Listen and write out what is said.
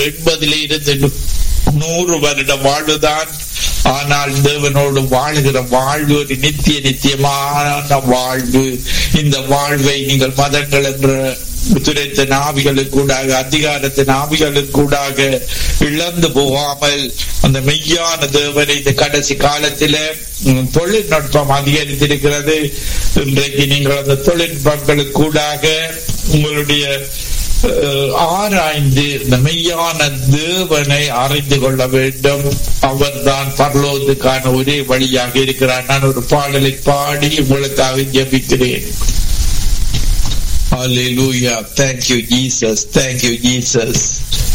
எண்பதிலே இருந்து நூறு வருட வாழ்வுதான் ஆனால் தேவனோடு வாழுகிற வாழ்வு ஒரு நித்திய நித்தியமான வாழ்வு இந்த வாழ்வை நீங்கள் மதங்கள் என்ற துரைத்த நாவிகளுக்கூடாக அதிகாரத்தின் நாவிகளுக்கூடாக இழந்து போகாமல் அந்த மெய்யான தேவனை இந்த கடைசி காலத்தில தொழில்நுட்பம் அதிகரித்திருக்கிறது இன்றைக்கு நீங்கள் அந்த தொழில்நுட்பங்களுக்கூடாக உங்களுடைய ஆராய்ந்து இந்த மெய்யான தேவனை அறிந்து கொள்ள வேண்டும் அவர்தான் பரலோகத்துக்கான ஒரே வழியாக இருக்கிறார் நான் ஒரு பாடலை பாடி உங்களுக்காக ஜபிக்கிறேன் Hallelujah. Thank you, Jesus. Thank you, Jesus.